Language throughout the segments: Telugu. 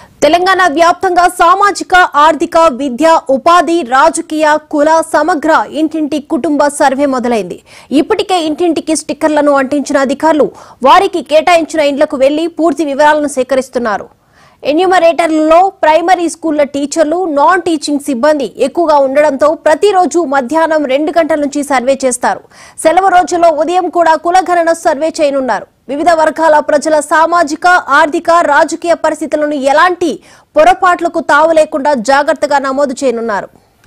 తెలంగాణ వ్యాప్తంగా సామాజిక ఆర్థిక విద్య ఉపాధి రాజకీయ కుల సమగ్ర ఇంటింటి కుటుంబ సర్వే మొదలైంది ఇప్పటికే ఇంటింటికి స్టిక్కర్లను అంటించిన అధికారులు వారికి కేటాయించిన ఇండ్లకు వెళ్లి పూర్తి వివరాలను సేకరిస్తున్నారు ఎన్యూమరేటర్లలో ప్రైమరీ స్కూళ్ల టీచర్లు నాన్ టీచింగ్ సిబ్బంది ఎక్కువగా ఉండడంతో ప్రతిరోజు మధ్యాహ్నం రెండు గంటల నుంచి సర్వే చేస్తారు సెలవు రోజుల్లో ఉదయం కూడా కులగణన సర్వే చేయనున్నారు వివిధ వర్గాల ప్రజల సామాజిక ఆర్థిక రాజకీయ పరిస్థితులను ఎలాంటి పొరపాట్లకు తావు లేకుండా జాగ్రత్తగా నమోదు చేయనున్నారు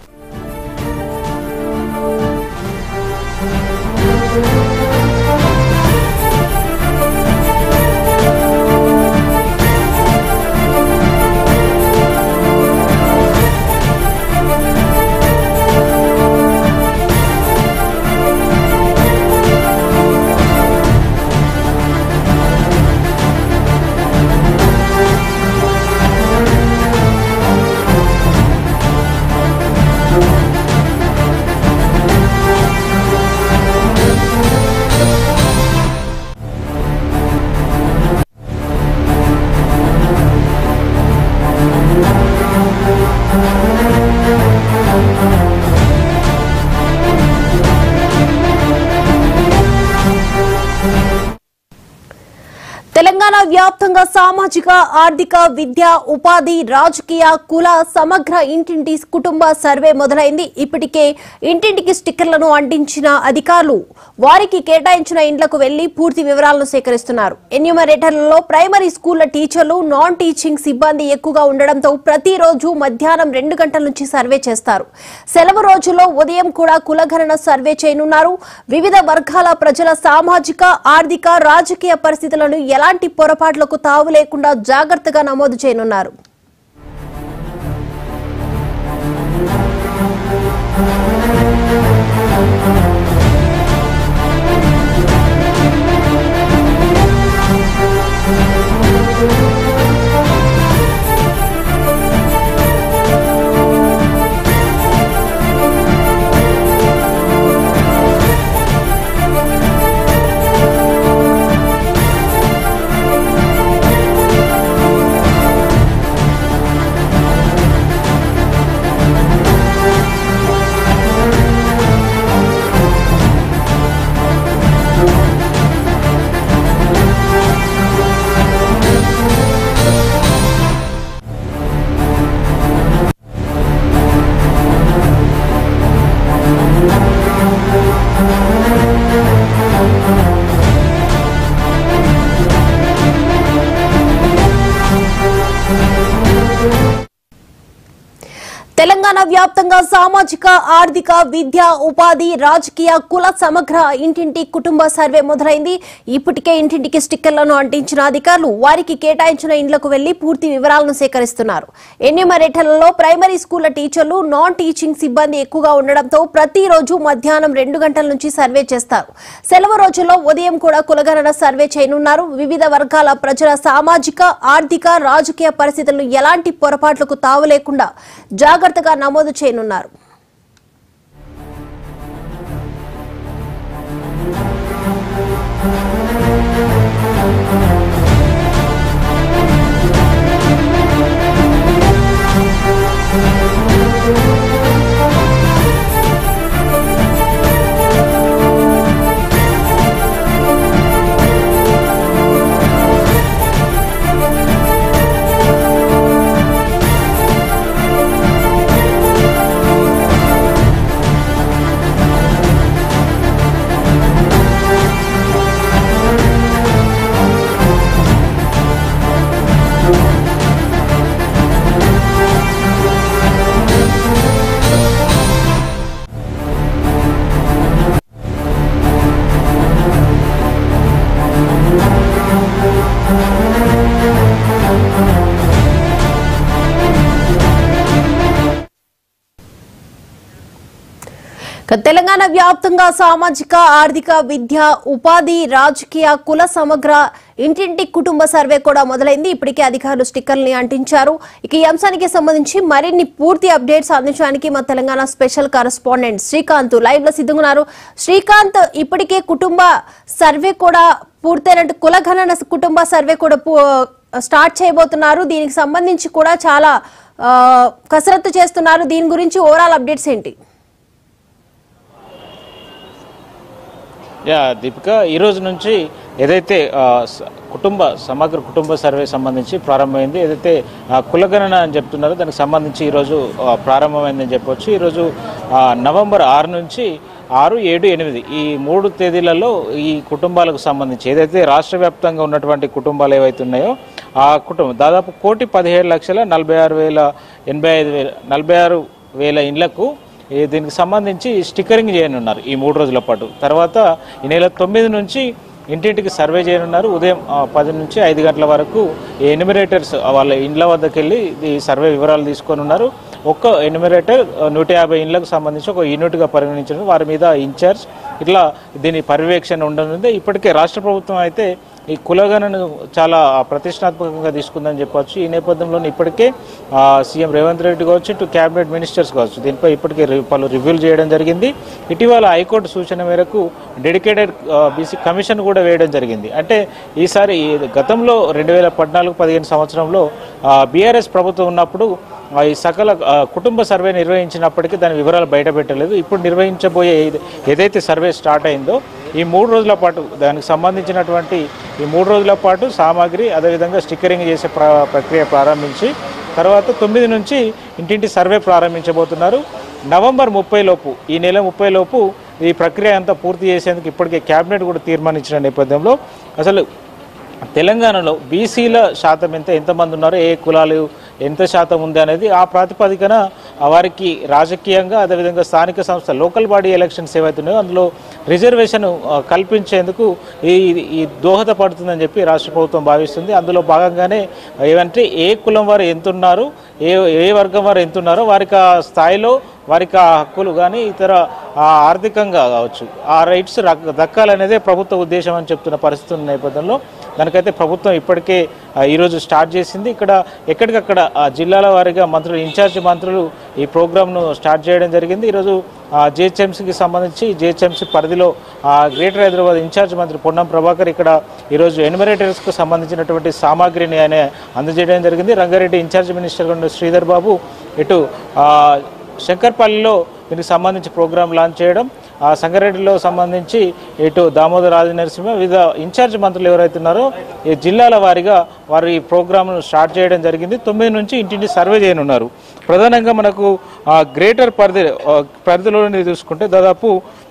తెలంగాణ వ్యాప్తంగా సామాజిక ఆర్థిక విద్య ఉపాధి రాజకీయ కుల సమగ్ర ఇంటింటి కుటుంబ సర్వే మొదలైంది ఇప్పటికే ఇంటింటికి స్టిక్కర్లను అంటించిన అధికారులు వారికి కేటాయించిన ఇండ్లకు వెళ్లి పూర్తి వివరాలను సేకరిస్తున్నారు ఎన్యూమరేటర్లలో ప్రైమరీ స్కూళ్ల టీచర్లు నాన్ టీచింగ్ సిబ్బంది ఎక్కువగా ఉండడంతో ప్రతిరోజు మధ్యాహ్నం రెండు గంటల నుంచి సర్వే చేస్తారు సెలవు రోజుల్లో ఉదయం కూడా కులగణన సర్వే చేయనున్నారు వివిధ వర్గాల ప్రజల సామాజిక ఆర్థిక రాజకీయ పరిస్థితులను ఎలాంటి పొరపాట్లకు తావు లేకుండా జాగ్రత్తగా నమోదు చేయనున్నారు తెలంగాణ వ్యాప్తంగా సామాజిక ఆర్థిక విద్య ఉపాధి రాజకీయ కుల సమగ్ర ఇంటింటి కుటుంబ సర్వే మొదలైంది ఇప్పటికే ఇంటింటికి స్టిక్కర్లను అంటించిన అధికారులు వారికి కేటాయించిన ఇండ్లకు వెళ్లి పూర్తి వివరాలను సేకరిస్తున్నారు ఎన్యూమరేటర్లలో ప్రైమరీ స్కూళ్ల టీచర్లు నాన్ టీచింగ్ సిబ్బంది ఎక్కువగా ఉండడంతో ప్రతిరోజు మధ్యాహ్నం రెండు గంటల నుంచి సర్వే చేస్తారు సెలవు రోజుల్లో ఉదయం కూడా కులగణన సర్వే చేయనున్నారు వివిధ వర్గాల ప్రజల సామాజిక ఆర్థిక రాజకీయ పరిస్థితులను ఎలాంటి పొరపాట్లకు తావు లేకుండా జాగ్రత్తగా నమోదు చేయనున్నారు ఇక తెలంగాణ వ్యాప్తంగా సామాజిక ఆర్థిక విద్య ఉపాధి రాజకీయ కుల సమగ్ర ఇంటింటి కుటుంబ సర్వే కూడా మొదలైంది ఇప్పటికే అధికారులు స్టిక్కర్ని అంటించారు ఇక ఈ అంశానికి సంబంధించి మరిన్ని పూర్తి అప్డేట్స్ అందించడానికి మా Telangana special correspondent Srikanth live లో సిద్ధంగా ఉన్నారు శ్రీకాంత్ ఇప్పటికే కుటుంబ సర్వే కూడా పూర్తయినట్టు కులగణన కుటుంబ సర్వే కూడా పూ- స్టార్ట్ చేయబోతున్నారు దీనికి సంబంధించి కూడా చాలా ఆ, కసరత్తు చేస్తున్నారు దీని గురించి ఓవరాల్ అప్డేట్స్ ఏంటి యా దీపిక ఈ రోజు నుంచి ఏదైతే ఆ, స- కుటుంబ సమగ్ర కుటుంబ సర్వే సంబంధించి ప్రారంభమైంది ఏదైతే ఆ, కులగణన అని చెప్తున్నారో దానికి సంబంధించి ఈరోజు ఆ, ప్రారంభమైందని చెప్పొచ్చు ఈరోజు ఆ, నవంబర్ ఆరు నుంచి ఆరు ఏడు ఎనిమిది ఈ మూడు తేదీలలో ఈ కుటుంబాలకు సంబంధించి ఏదైతే రాష్ట్ర వ్యాప్తంగా ఉన్నటువంటి కుటుంబాలు ఏవైతే ఉన్నాయో ఆ కుటుంబం దాదాపు కోటి పదిహేడు లక్షల నలభై ఆరు వేల ఎనభై ఐదు వేల నలభై ఆరు వేల ఇండ్లకు ఈ దీనికి సంబంధించి స్టిక్కరింగ్ చేయనున్నారు ఈ మూడు రోజుల పాటు తర్వాత ఈ నెల తొమ్మిది నుంచి ఇంటింటికి సర్వే చేయనున్నారు ఉదయం ఆ, పది నుంచి ఐదు గంటల వరకు ఈ ఎనిమిరేటర్స్ వాళ్ళ ఇండ్ల వద్దకు వెళ్ళి ఈ సర్వే వివరాలు తీసుకొని ఉన్నారు ఒక్క ఎనిమిరేటర్ నూట యాభై ఇండ్లకు సంబంధించి ఒక యూనిట్గా పరిగణించడం వారి మీద ఇన్ఛార్జ్ ఇట్లా దీని పర్యవేక్షణ ఉండనుంది ఇప్పటికే రాష్ట్ర ప్రభుత్వం అయితే ఈ కులగణను చాలా ప్రతిష్టాత్మకంగా తీసుకుందని చెప్పొచ్చు ఈ నేపథ్యంలో ఇప్పటికే ఆ, సీఎం రేవంత్ రెడ్డి కావచ్చు ఇటు క్యాబినెట్ మినిస్టర్స్ కావచ్చు దీనిపై ఇప్పటికే రి- పలు రివ్యూలు చేయడం జరిగింది ఇటీవల హైకోర్టు సూచన మేరకు డెడికేటెడ్ బీసీ కమిషన్ కూడా వేయడం జరిగింది అంటే ఈసారి ఈ గతంలో రెండు వేల పద్నాలుగు పదిహేను సంవత్సరంలో బీఆర్ఎస్ ప్రభుత్వం ఉన్నప్పుడు ఆ, ఈ సకల ఆ, కుటుంబ సర్వే నిర్వహించినప్పటికీ దాని వివరాలు బయట పెట్టలేదు ఇప్పుడు నిర్వహించబోయే ఏది- ఏదైతే సర్వే స్టార్ట్ అయిందో ఈ మూడు రోజుల పాటు దానికి సంబంధించినటువంటి ఈ మూడు రోజుల పాటు సామాగ్రి అదేవిధంగా స్టిక్కరింగ్ చేసే ప్ర ప్రక్రియ ప్రారంభించి తర్వాత తొమ్మిది నుంచి ఇంటింటి సర్వే ప్రారంభించబోతున్నారు నవంబర్ ముప్పై లోపు ఈ నెల ముప్పై లోపు ఈ ప్రక్రియ అంతా పూర్తి చేసేందుకు ఇప్పటికే కేబినెట్ కూడా తీర్మానించిన నేపథ్యంలో అసలు తెలంగాణలో బీసీల శాతం ఎంత ఎంతమంది ఉన్నారో ఏ కులాలు ఎంత శాతం ఉంది అనేది ఆ ప్రాతిపదికన ఆ వారికి రాజకీయంగా అదేవిధంగా స్థానిక సంస్థ లోకల్ బాడీ ఎలక్షన్స్ ఏవైతున్నాయో అందులో రిజర్వేషన్ ఆ, కల్పించేందుకు ఈ ఈ దోహదపడుతుందని చెప్పి రాష్ట్ర ప్రభుత్వం భావిస్తుంది అందులో భాగంగానే ఏమంటే ఏ కులం వారు ఎంత ఉన్నారు ఏ ఏ వర్గం వారు ఎంత ఉన్నారో వారికి ఆ స్థాయిలో వారికి ఆ హక్కులు కానీ ఇతర ఆ ఆర్థికంగా కావచ్చు ఆ రైట్స్ రక్- దక్కాలనేదే ప్రభుత్వ ఉద్దేశం అని చెప్తున్న పరిస్థితి ఉన్న నేపథ్యంలో దానికైతే ప్రభుత్వం ఇప్పటికే ఆ, ఈరోజు స్టార్ట్ చేసింది ఇక్కడ ఎక్కడికక్కడ ఆ జిల్లాల వారీగా మంత్రులు ఇన్ఛార్జ్ మంత్రులు ఈ ప్రోగ్రామ్ను స్టార్ట్ చేయడం జరిగింది ఈరోజు జిహెచ్ఎంసీకి సంబంధించి జిహెచ్ఎంసీ పరిధిలో ఆ, గ్రేటర్ హైదరాబాద్ ఇన్ఛార్జ్ మంత్రి పొన్నం ప్రభాకర్ ఇక్కడ ఈరోజు ఎనిమరేటర్స్కు సంబంధించినటువంటి సామాగ్రిని ఆయన అందజేయడం జరిగింది రంగారెడ్డి ఇన్ఛార్జ్ మినిస్టర్ ఉన్న శ్రీధర్ బాబు ఇటు ఆ, శంకర్పల్లిలో దీనికి సంబంధించి ప్రోగ్రాం లాంచ్ చేయడం ఆ సంగారెడ్డిలో సంబంధించి ఇటు దామోదర్ రాజ నరసింహ వివిధ ఇన్ఛార్జ్ మంత్రులు ఎవరైతే ఉన్నారో ఈ జిల్లాల వారీగా వారు ఈ ప్రోగ్రామ్ను స్టార్ట్ చేయడం జరిగింది తొమ్మిది నుంచి ఇంటింటి సర్వే చేయనున్నారు ప్రధానంగా మనకు ఆ, గ్రేటర్ పరిధి ఆ, పరిధిలోని చూసుకుంటే దాదాపు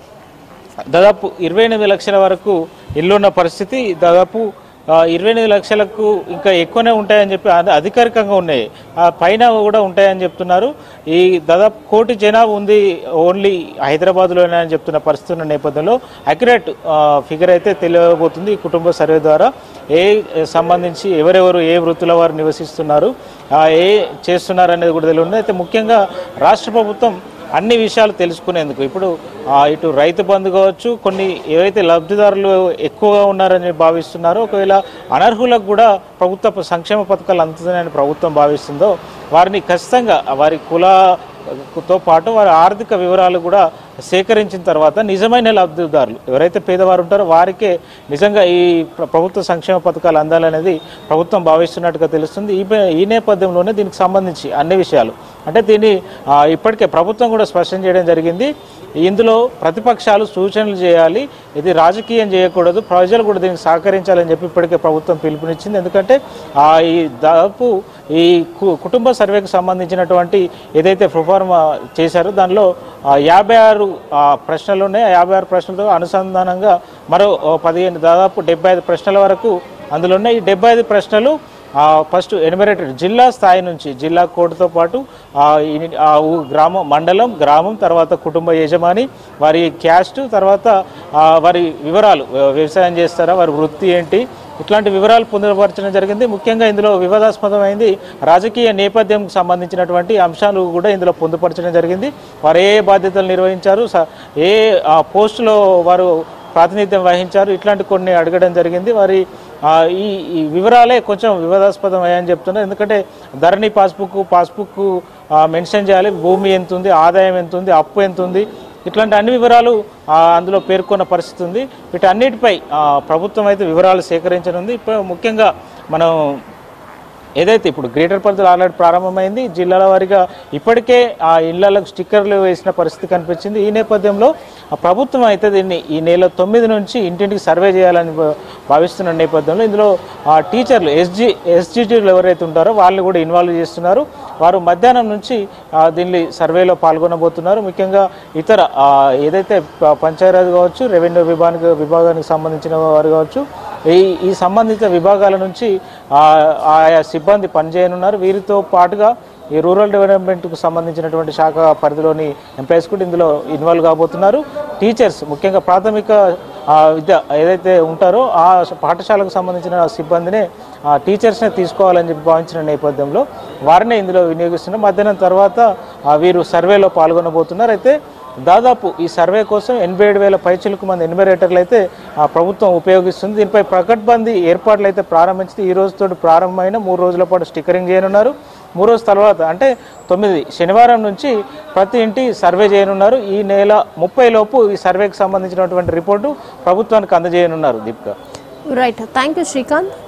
దాదాపు ఇరవై ఎనిమిది లక్షల వరకు ఇల్లున్న పరిస్థితి దాదాపు ఆ, ఇరవై ఎనిమిది లక్షలకు ఇంకా ఎక్కువనే ఉంటాయని చెప్పి అధ- అధికారికంగా ఉన్నాయి ఆ పైన కూడా ఉంటాయని చెప్తున్నారు ఈ దాదాపు కోటి జనాభా ఉంది ఓన్లీ హైదరాబాద్లోనే అని చెప్తున్న పరిస్థితి ఉన్న నేపథ్యంలో అక్యురేట్ ఫిగర్ అయితే తెలియబోతుంది ఈ కుటుంబ సర్వే ద్వారా ఏ సంబంధించి ఎవరెవరు ఏ వృత్తుల వారు నివసిస్తున్నారు ఆ, ఏ చేస్తున్నారు అనేది కూడా తెలియదు అయితే ముఖ్యంగా రాష్ట్ర ప్రభుత్వం అన్ని విషయాలు తెలుసుకునేందుకు ఇప్పుడు ఆ, ఇటు రైతు బంధు కావచ్చు కొన్ని ఏవైతే లబ్ధిదారులు ఎక్కువగా ఉన్నారని భావిస్తున్నారో ఒకవేళ అనర్హులకు కూడా ప్రభుత్వ ప- సంక్షేమ పథకాలు అందుతున్నాయని ప్రభుత్వం భావిస్తుందో వారిని ఖచ్చితంగా వారి కులతో పాటు వారి ఆర్థిక వివరాలు కూడా సేకరించిన తర్వాత నిజమైన లబ్ధిదారులు ఎవరైతే పేదవారు ఉంటారో వారికే నిజంగా ఈ ప్ర- ప్రభుత్వ సంక్షేమ పథకాలు అందాలనేది ప్రభుత్వం భావిస్తున్నట్టుగా తెలుస్తుంది ఈ పే- ఈ నేపథ్యంలోనే దీనికి సంబంధించి అన్ని విషయాలు అంటే దీన్ని ఆ, ఇప్పటికే ప్రభుత్వం కూడా స్పష్టం చేయడం జరిగింది ఇందులో ప్రతిపక్షాలు సూచనలు చేయాలి ఇది రాజకీయం చేయకూడదు ప్రజలు కూడా దీనికి సహకరించాలని చెప్పి ఇప్పటికే ప్రభుత్వం పిలుపునిచ్చింది ఎందుకంటే ఆ, ఈ దాదాపు ఈ కు- కుటుంబ సర్వేకు సంబంధించినటువంటి ఏదైతే ప్రొఫార్మా చేశారో దానిలో ఆ, యాభై ఆరు ఆ, ప్రశ్నలు ఉన్నాయి ఆ యాభై ఆరు ప్రశ్నలతో అనుసంధానంగా మరో ఓ పదిహేను దాదాపు డెబ్బై ఐదు ప్రశ్నల వరకు అందులో ఉన్నాయి ఈ డెబ్బై ఐదు ప్రశ్నలు ఆ, ఫస్ట్ ఎనిమరేటెడ్ జిల్లా స్థాయి నుంచి జిల్లా కోడ్తో పాటు ఆ, ఈ- ఆ ఊ- గ్రామం మండలం గ్రామం తర్వాత కుటుంబ యజమాని వారి క్యాస్ట్ తర్వాత ఆ, వారి వివరాలు వ్య- వ్యవసాయం చేస్తారా వారి వృత్తి ఏంటి ఇట్లాంటి వివరాలు పొందుపరచడం జరిగింది ముఖ్యంగా ఇందులో వివాదాస్పదమైంది రాజకీయ నేపథ్యం సంబంధించినటువంటి అంశాలు కూడా ఇందులో పొందుపరచడం జరిగింది వారు ఏ బాధ్యతలు నిర్వహించారు స- ఏ ఆ, పోస్టులో వారు ప్రాతినిధ్యం వహించారు ఇట్లాంటి కొన్ని అడగడం జరిగింది వారి ఆ, ఈ ఈ వివరాలే కొంచెం వివాదాస్పదం అయ్యాయని చెప్తున్నారు ఎందుకంటే ధరణి పాస్బుక్ పాస్బుక్ మెన్షన్ చేయాలి భూమి ఎంత ఉంది ఆదాయం ఎంత ఉంది అప్పు ఎంత ఉంది ఇట్లాంటి అన్ని వివరాలు ఆ, అందులో పేర్కొన్న పరిస్థితి ఉంది వీటన్నిటిపై ఆ, ప్రభుత్వం అయితే వివరాలు సేకరించనుంది ఇప్పుడు ముఖ్యంగా మనం ఏదైతే ఇప్పుడు గ్రేటర్ పరిధిలో ఆల్రెడీ ప్రారంభమైంది జిల్లాల వారీగా ఇప్పటికే ఆ ఇళ్లకు స్టిక్కర్లు వేసిన పరిస్థితి కనిపించింది ఈ నేపథ్యంలో ఆ ప్రభుత్వం అయితే దీన్ని ఈ నెల తొమ్మిది నుంచి ఇంటింటికి సర్వే చేయాలని భా- భావిస్తున్న నేపథ్యంలో ఇందులో ఆ టీచర్లు ఎస్జి ఎస్జిటీలు ఎవరైతే ఉంటారో వాళ్ళు కూడా ఇన్వాల్వ్ చేస్తున్నారు వారు మధ్యాహ్నం నుంచి ఆ, దీన్ని సర్వేలో పాల్గొనబోతున్నారు ముఖ్యంగా ఇతర ఆ, ఏదైతే ప- పంచాయతీ కావచ్చు రెవెన్యూ విభాగానికి విభాగానికి సంబంధించిన వారు కావచ్చు ఈ ఈ సంబంధిత విభాగాల నుంచి ఆ, ఆయా సిబ్బంది పనిచేయనున్నారు వీరితో పాటుగా ఈ రూరల్ డెవలప్మెంట్కు సంబంధించినటువంటి శాఖ పరిధిలోని ఎంప్లాయీస్ కూడా ఇందులో ఇన్వాల్వ్ కాబోతున్నారు టీచర్స్ ముఖ్యంగా ప్రాథమిక ఆ, విద్య ఏదైతే ఉంటారో ఆ పాఠశాలకు సంబంధించిన సిబ్బందినే ఆ టీచర్స్నే తీసుకోవాలని చెప్పి భావించిన నేపథ్యంలో వారినే ఇందులో వినియోగిస్తున్నారు మధ్యాహ్నం తర్వాత ఆ, వీరు సర్వేలో పాల్గొనబోతున్నారు అయితే దాదాపు ఈ సర్వే కోసం ఎనభై ఏడు వేల పైచిలకు మంది ఎన్యూమరేటర్లు అయితే ఆ ప్రభుత్వం ఉపయోగిస్తుంది దీనిపై ప్రకట్బందీ ఏర్పాట్లు అయితే ప్రారంభించింది ఈ రోజుతో ప్రారంభమైన మూడు రోజుల పాటు స్టిక్కరింగ్ చేయనున్నారు మూడు రోజుల తర్వాత అంటే తొమ్మిది శనివారం నుంచి ప్రతి ఇంటి సర్వే చేయనున్నారు ఈ నెల ముప్పై లోపు ఈ సర్వేకి సంబంధించినటువంటి రిపోర్టు ప్రభుత్వానికి అందజేయనున్నారు Deepika right thank you Srikanth